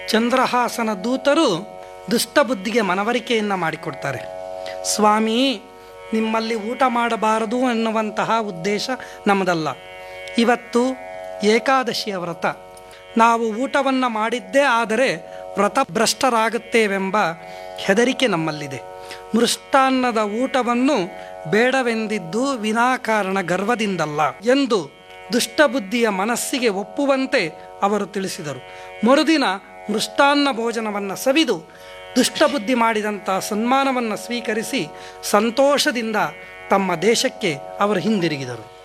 ಚಂದ್ರಹಾಸನ ದೂತರು ದುಷ್ಟಬುದ್ಧಿಗೆ ಮನವರಿಕೆಯನ್ನು ಮಾಡಿಕೊಡ್ತಾರೆ ಸ್ವಾಮಿ ನಿಮ್ಮಲ್ಲಿ ಊಟ ಮಾಡಬಾರದು ಎನ್ನುವಂತಹ ಉದ್ದೇಶ ನಮ್ಮದಲ್ಲ ಇವತ್ತು ಏಕಾದಶಿಯ ವ್ರತ ನಾವು ಊಟವನ್ನು ಮಾಡಿದ್ದೇ ಆದರೆ ವ್ರತಭ್ರಷ್ಟರಾಗುತ್ತೇವೆಂಬ ಹೆದರಿಕೆ ನಮ್ಮಲ್ಲಿದೆ ಮೃಷ್ಟಾನ್ನದ ಊಟವನ್ನು ಬೇಡವೆಂದಿದ್ದು ವಿನಾಕಾರಣ ಗರ್ವದಿಂದಲ್ಲ ಎಂದು ದುಷ್ಟಬುದ್ಧಿಯ ಮನಸ್ಸಿಗೆ ಒಪ್ಪುವಂತೆ ಅವರು ತಿಳಿಸಿದರು ಮರುದಿನ ಮೃಷ್ಟಾನ್ನ ಭೋಜನವನ್ನು ಸವಿದು ದುಷ್ಟಬುದ್ಧಿ ಮಾಡಿದಂಥ ಸನ್ಮಾನವನ್ನು ಸ್ವೀಕರಿಸಿ ಸಂತೋಷದಿಂದ ತಮ್ಮ ದೇಶಕ್ಕೆ ಅವರು ಹಿಂದಿರುಗಿದರು